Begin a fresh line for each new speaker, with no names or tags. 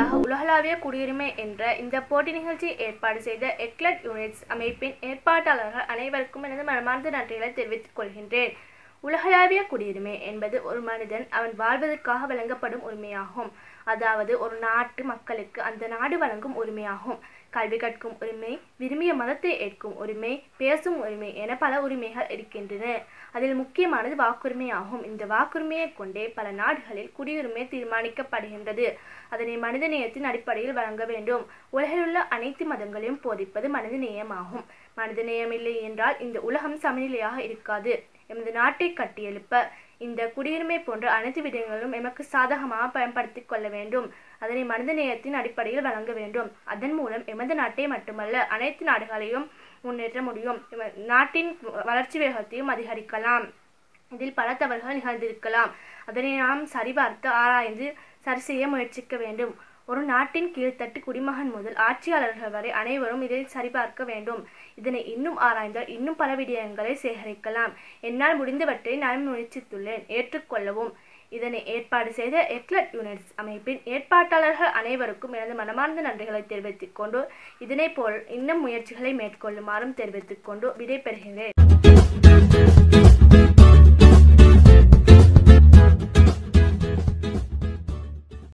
முறையாக உலகளாவிய குடியுரிமை என்ற இந்த போட்டி நிகழ்ச்சியை ஏற்பாடு செய்த எக்லட் யூனிட்ஸ் அமைப்பின் ஏற்பாட்டாளர்கள் அனைவருக்கும் எனது மனமார்ந்த நன்றிகளை தெரிவித்துக் கொள்கின்றேன் உலகளாவிய குடியுரிமை என்பது ஒரு மனிதன் அவன் வாழ்வதற்காக வழங்கப்படும் உரிமையாகும் அதாவது ஒரு நாட்டு மக்களுக்கு அந்த நாடு வழங்கும் உரிமையாகும் கல்வி கற்கும் உரிமை விரும்பிய மதத்தை ஏற்கும் உரிமை பேசும் உரிமை என பல உரிமைகள் இருக்கின்றன அதில் முக்கியமானது வாக்குரிமையாகும் இந்த வாக்குரிமையை கொண்டே பல நாடுகளில் குடியுரிமை தீர்மானிக்கப்படுகின்றது அதனை மனிதநேயத்தின் அடிப்படையில் வழங்க வேண்டும் உலகிலுள்ள அனைத்து மதங்களையும் போதிப்பது மனிதநேயமாகும் மனிதநேயம் இல்லை என்றால் இந்த உலகம் சமநிலையாக இருக்காது எமது நாட்டை கட்டியெழுப்ப இந்த குடியுரிமை போன்ற அனைத்து விடயங்களும் எமக்கு சாதகமாக பயன்படுத்திக் கொள்ள வேண்டும் அதனை மனிதநேயத்தின் அடிப்படையில் வழங்க வேண்டும் அதன் மூலம் எமது நாட்டை மட்டுமல்ல அனைத்து நாடுகளையும் முன்னேற்ற முடியும் எம- நாட்டின் வளர்ச்சி வேகத்தையும் அதிகரிக்கலாம் இதில் பல தவறுகள் நிகழ்ந்திருக்கலாம் அதனை நாம் சரிபார்த்து ஆராய்ந்து சரி செய்ய முயற்சிக்க வேண்டும் ஒரு நாட்டின் கீழ்த்தட்டு குடிமகன் முதல் ஆட்சியாளர்கள் வரை அனைவரும் இதை சரிபார்க்க வேண்டும் இதனை இன்னும் ஆராய்ந்தால் இன்னும் பல விடயங்களை சேகரிக்கலாம் என்னால் முடிந்தவற்றை நான் முயற்சித்துள்ளேன் ஏற்றுக்கொள்ளவும் இதனை ஏற்பாடு செய்த எக்லட் யூனிட்ஸ் அமைப்பின் ஏற்பாட்டாளர்கள் அனைவருக்கும் எனது மனமார்ந்த நன்றிகளை தெரிவித்துக் கொண்டு இதனை போல் இன்னும் முயற்சிகளை மேற்கொள்ளுமாறும் தெரிவித்துக் கொண்டு விடைபெறுகிறேன்